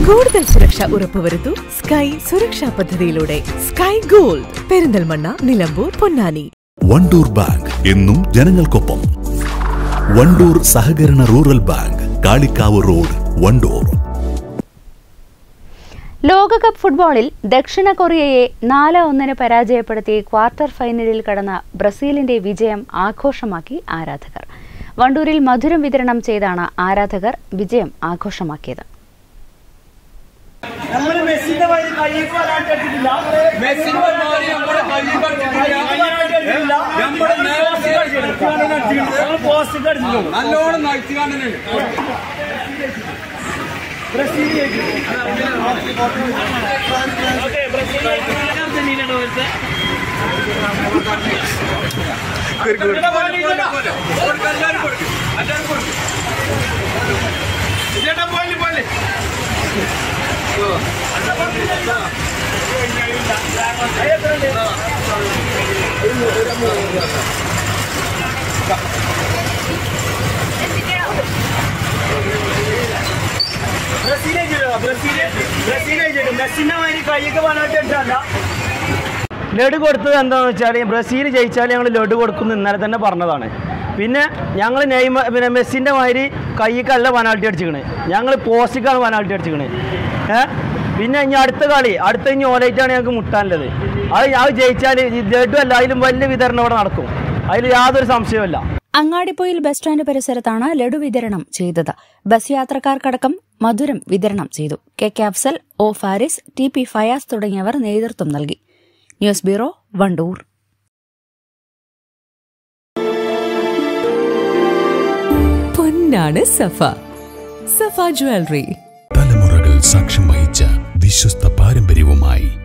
കൂടുതൽ സുരക്ഷ ഉറപ്പുവരുത്തൂ സ്കൈ സുരക്ഷാ പദ്ധതിയിലൂടെ Sky Gold Perinthalmanna Nilambur Ponnani Wandoor bank എന്നും ജനങ്ങൾക്കൊപ്പം വണ്ടൂർ സഹകരണ rural bank Kalikavu road Wandoor ലോകകപ്പ് ഫുട്ബോളിൽ ദക്ഷിണ കൊറിയയെ നാല് ഒന്നിന് പരാജയപ്പെടുത്തി ക്വാർട്ടർ ഫൈനലിൽ കടന്ന ബ്രസീലിന്റെ വിജയം ആഘോഷമാക്കി ആരാധകർ വണ്ടൂരിൽ മധുരം വിതരണം ചെയ്താണ് ആരാധകർ വിജയം ആഘോഷമാക്കിയത് നമ്മൾ മെസ്സിന്റെ വഴി കയ്യിൽ വരാട്ടിട്ടില്ല മെസ്സിന്റെ മാതിരി നമ്മുടെ കയ്യിൽ കളിച്ചിട്ടില്ല. നമ്മുടെ നേരെ പോസ്റ്റ് കടിച്ചു നല്ലോണം നയിച്ചുകാണ്ടനെ ബ്രസീൽ ജയിച്ചു. ഓക്കേ, ബ്രസീൽ ജയിച്ചു. അർജന്റീനയുടെ പോലത്തെ. ബ്രസീൽ ജയിച്ചിട്ടോ? ബ്രസീൽ ബ്രസീൽ ജയിച്ചിട്ട് മെസ്സിന്റെ മാതിരി കൈയൊക്കെ വരാട്ടിട്ടല്ല ലഡു കൊടുത്തത് എന്താണെന്ന് വെച്ചാൽ ബ്രസീൽ ജയിച്ചാൽ ഞങ്ങൾ ലഡു കൊടുക്കുന്നു ഇന്നലെ തന്നെ പറഞ്ഞതാണ് പിന്നെ ഞങ്ങൾ നെയ്മ പിന്നെ മെസ്സിൻ്റെ മാതിരി കൈക്കല്ല പനാൾട്ടി അടിച്ചിക്കണ് ഞങ്ങൾ പോസ്റ്റിക്കാണ് പനാൾട്ടി അടിച്ചിക്കണ് ഏ പിന്നെ ഇനി അടുത്ത കളി അടുത്ത ഇനി ഓലൈറ്റാണ് ഞങ്ങൾക്ക് മുട്ടാനുള്ളത് അത് അത് ജയിച്ചാൽ ലഡു അല്ല അതിലും വലിയ വിതരണം ഇവിടെ നടക്കും അതിൽ യാതൊരു സംശയവുമില്ല അങ്ങാടിപ്പൊയിൽ ബസ് സ്റ്റാൻഡ് പരിസരത്താണ് ലഡു വിതരണം ചെയ്തത് ബസ് യാത്രക്കാർക്കടക്കം മധുരം വിതരണം ചെയ്തു K K Afsal O Faris T P Fayas തുടങ്ങിയവർ നേതൃത്വം നൽകി ന്യൂസ് ബ്യൂറോ വണ്ടൂർ പൊന്നാണ് സഫ സഫ ജ്വല്ലറി തലമുറകൾ സാക്ഷ്യം വഹിച്ച വിശ്വസ്ത പാരമ്പര്യവുമായി